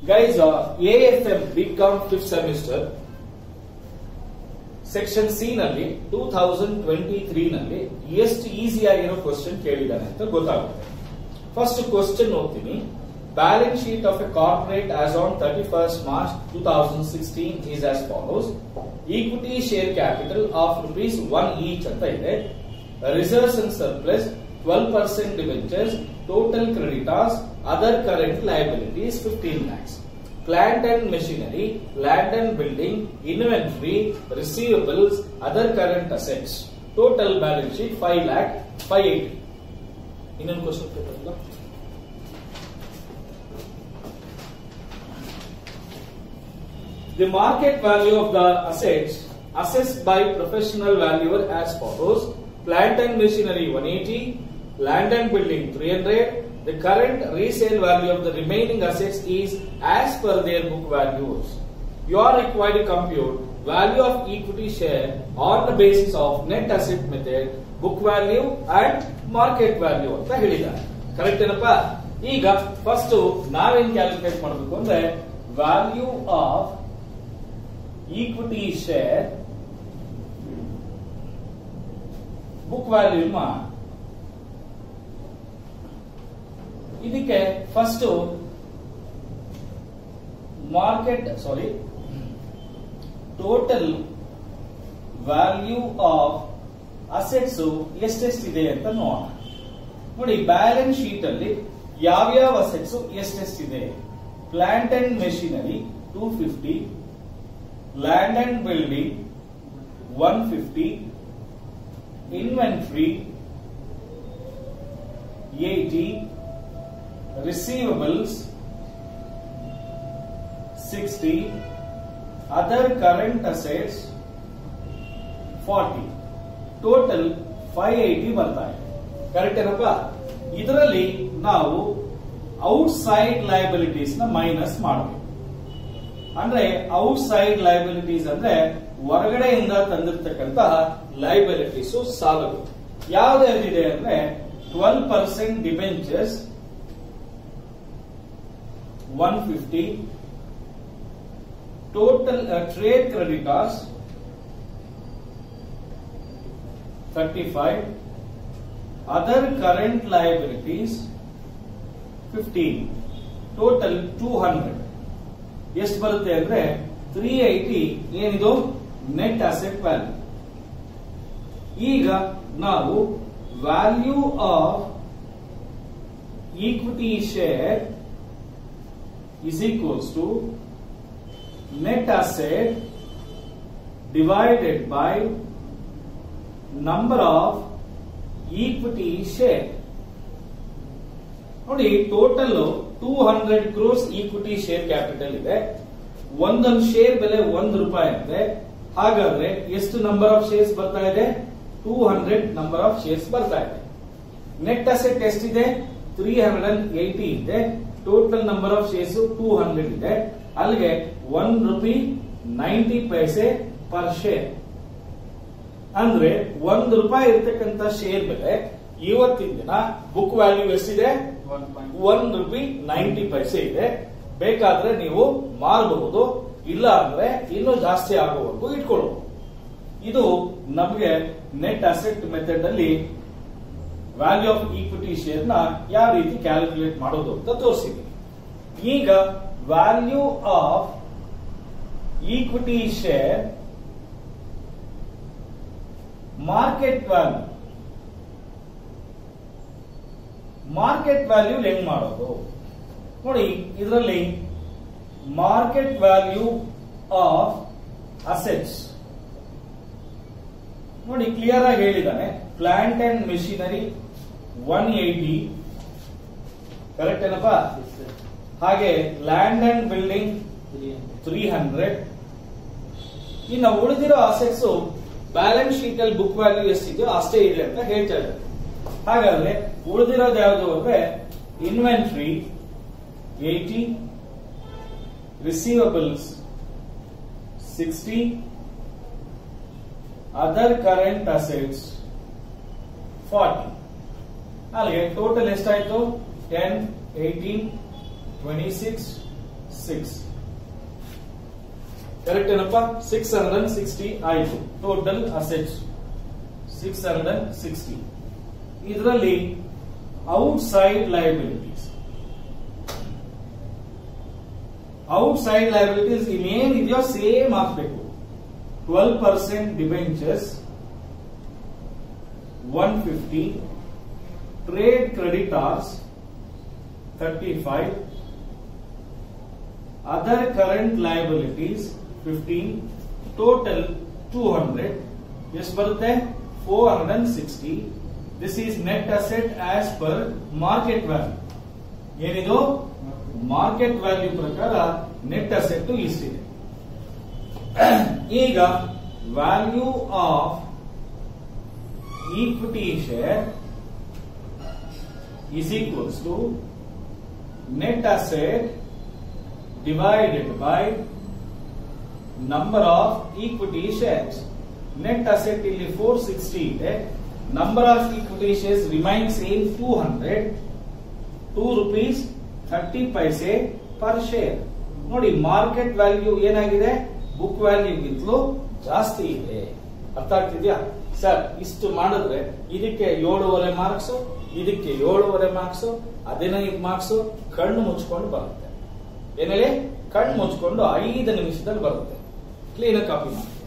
Guys, uh, AFM BCom fifth semester section C ನಲ್ಲಿ two thousand twenty three ನಲ್ಲಿ ಎಷ್ಟು easy ಆಗಿರೋ question ಕೇಳಿದ್ದಾನೆ ಅಂತ ಗೊತ್ತಾಗುತ್ತೆ ಫಸ್ಟ್ ಕ್ವಶನ್ ಓದ್ತೀನಿ balance sheet of a corporate as on thirty first March two thousand sixteen is as follows equity share capital of rupees one each ಅಂತ ಇದೆ reserves and surplus twelve percent debentures total creditors other current liabilities fifteen lakhs plant and machinery, land and building, inventory, receivables, other current assets. Total balance sheet 5 lakh 580. ಇನ್ನೊಂದು question paper The market value of the assets assessed by professional valuer as follows. Plant and machinery 180, land and building 300, the current resale value of the remaining assets is as per their book values. You are required to compute value of equity share on the basis of net asset method, book value and market value ಅಂತ ಹೇಳಿದ್ದಾರೆ correct ಏನಪ್ಪ ಈಗ first ನಾವೇನ್ calculate ಮಾಡಬೇಕು ಅಂದ್ರೆ value of equity share book value ಮಾಡಿ ಇದಕ್ಕೆ first market sorry total value of assets ಎಷ್ಟೆಷ್ಟಿದೆ ಅಂತ ನೋಡೋಣ ನೋಡಿ ಬ್ಯಾಲೆನ್ಸ್ ಶೀಟ್ ಅಲ್ಲಿ ಯಾವ್ಯಾವ ಅಸೆಟ್ಸ್ ಎಷ್ಟೆಷ್ಟಿದೆ plant and machinery two fifty land and building one fifty inventory eighty receivables 60 other current assets 40 total 580 ಬರ್ತಾ ಇದೆ ಕರೆಕ್ಟ್ ಏನಪ್ಪ ಇದರಲ್ಲಿ ನಾವು ಔಟ್ ಸೈಡ್ ಲಯಬಿಲಿಟೀಸ್ ನ ಮೈನಸ್ ಮಾಡಬೇಕು ಅಂದ್ರೆ ಔಟ್ ಸೈಡ್ ಲಯಬಿಲಿಟೀಸ್ ಅಂದ್ರೆ ಹೊರಗಡೆಯಿಂದ ತಂದಿರತಕ್ಕಂತಹ ಲಯಬಿಲಿಟೀಸ್ ಸಾಲಗಳು ಯಾವ್ದಾವ್ದಿದೆ ಅಂದ್ರೆ twelve percent debentures 150 total uh, trade creditors 35 other current liabilities 15 total 200 ಎಷ್ಟು ಬರುತ್ತೆ ಅಂದ್ರೆ ತ್ರೀ ಐಟಿ ಏನಿದು ನೆಟ್ ಅಸೆಟ್ ವ್ಯಾಲ್ಯೂ ಈಗ ನಾವು value of equity share is equals to net asset divided by number of equity share ನೋಡಿ total two hundred crores equity share capital ಇದೆ ಒಂದೊಂದು share ಬೆಲೆ ಒಂದು ರೂಪಾಯಿ ಇದೆ ಹಾಗಾದ್ರೆ ಎಷ್ಟು ನಂಬರ್ ಆಫ್ ಶೇರ್ಸ್ ಬರ್ತಾ ಇದೆ two hundred number of shares ಬರ್ತಾ ಇದೆ ನೆಟ್ ಅಸೆಟ್ ಎಷ್ಟಿದೆ ತ್ರೀ ಹಂಡ್ರೆಡ್ ಅಂಡ್ ಏಟಿ ಇದೆ total number of shares two hundred ಇದೆ ಅಲ್ಲಿಗೆ one rupee ninety paise per share ಅಂದ್ರೆ ಒಂದು ರೂಪಾಯಿ ಇರ್ತಕ್ಕಂತ ಶೇರ್ ಬೆಲೆ ಇವತ್ತಿನ ದಿನ ಬುಕ್ ವ್ಯಾಲ್ಯೂ ಎಷ್ಟಿದೆ ಒನ್ ರುಪಿ ನೈಂಟಿ ಪೈಸೆ ಇದೆ ಬೇಕಾದ್ರೆ ನೀವು ಮಾರಬಹುದು ಇಲ್ಲ ಅಂದ್ರೆ ಇನ್ನೂ ಜಾಸ್ತಿ ಆಗುವವರೆಗೂ ಇಟ್ಕೊಳ್ಳಬಹುದು ಇದು ನಮಗೆ ನೆಟ್ ಅಸೆಟ್ ಮೆಥಡ್ ಅಲ್ಲಿ ವ್ಯಾಲ್ಯೂ ಆಫ್ ಈಕ್ವಿಟಿ ಶೇರ್ ನ ಯಾವ ರೀತಿ ಕ್ಯಾಲ್ಕುಲೇಟ್ ಮಾಡೋದು ಅಂತ ತೋರಿಸಿದ್ವಿ ಈಗ value of equity share market value market value ಹೆಂಗ್ ಮಾಡೋದು ನೋಡಿ ಇದರಲ್ಲಿ ಮಾರ್ಕೆಟ್ ವ್ಯಾಲ್ಯೂ ಆಫ್ ಅಸೆಟ್ಸ್ ನೋಡಿ ಕ್ಲಿಯರ್ ಆಗಿ ಹೇಳಿದಾನೆ plant and machinery one eighty correct ಏನಪ್ಪಾ ಹಾಗೆ land and building three hundred ಇನ್ನು ಉಳಿದಿರೋ ಅಸೆಟ್ಸ್ ಬ್ಯಾಲೆನ್ಸ್ ಶೀಟ್ ಅಲ್ಲಿ ಬುಕ್ ವ್ಯಾಲ್ಯೂ ಎಷ್ಟಿದೆಯೋ ಅಷ್ಟೇ ಇದೆ ಅಂತ ಹೇಳ್ತಾ ಇದ್ದಾರೆ ಹಾಗಾದ್ರೆ ಉಳಿದಿರೋದು ಯಾವುದು ಅಂದ್ರೆ inventory eighty receivables sixty other current assets forty ಅಲ್ಲಿಗೆ ಟೋಟಲ್ ಎಷ್ಟಾಯ್ತು ten eighteen twenty six six correct ಏನಪ್ಪ ಸಿಕ್ಸ್ ಹಂಡ್ರೆಡ್ ಅಂಡ್ ಸಿಕ್ಸ್ಟಿ ಆಯ್ತು total assets six hundred and sixty ಇದರಲ್ಲಿ outside liabilities outside liabilities ಇನ್ನೇನಿದೆಯೋ same ಹಾಕ್ಬೇಕು twelve percent debentures one fifty trade creditors thirty five other current liabilities fifteen total two hundred ಎಷ್ಟು ಬರುತ್ತೆ four hundred and sixty this is net asset as per market value ಏನಿದು market value ಪ್ರಕಾರ net asset ಇಷ್ಟಿದೆ ಈಗ value of equity share is equals to net asset divided by number of equity shares. Net asset ಇಲ್ಲಿ 460 ಇದೆ number of equity shares remain same 200 2 rupees 30 paise per share ನೋಡಿ market value ಏನಾಗಿದೆ book ವ್ಯಾಲ್ಯೂಗಿಂತಲೂ ಜಾಸ್ತಿ ಇದೆ ಅರ್ಥ ಆಗ್ತಿದ್ಯಾ ಸರ್ ಇಷ್ಟು ಮಾಡಿದ್ರೆ ಇದಕ್ಕೆ ಏಳುವರೆ ಮಾರ್ಕ್ಸ್ ಇದಕ್ಕೆ ಏಳುವರೆ ಮಾರ್ಕ್ಸ್ ಹದಿನೈದು ಮಾರ್ಕ್ಸ್ ಕಣ್ಣು ಮುಚ್ಕೊಂಡು ಬರುತ್ತೆ ಏನೇಳಿ ಕಣ್ಣು ಮುಚ್ಕೊಂಡು ಐದು ನಿಮಿಷದಲ್ಲಿ ಬರುತ್ತೆ ಕ್ಲೀನ್ ಕಾಪಿ ಮಾಡಿ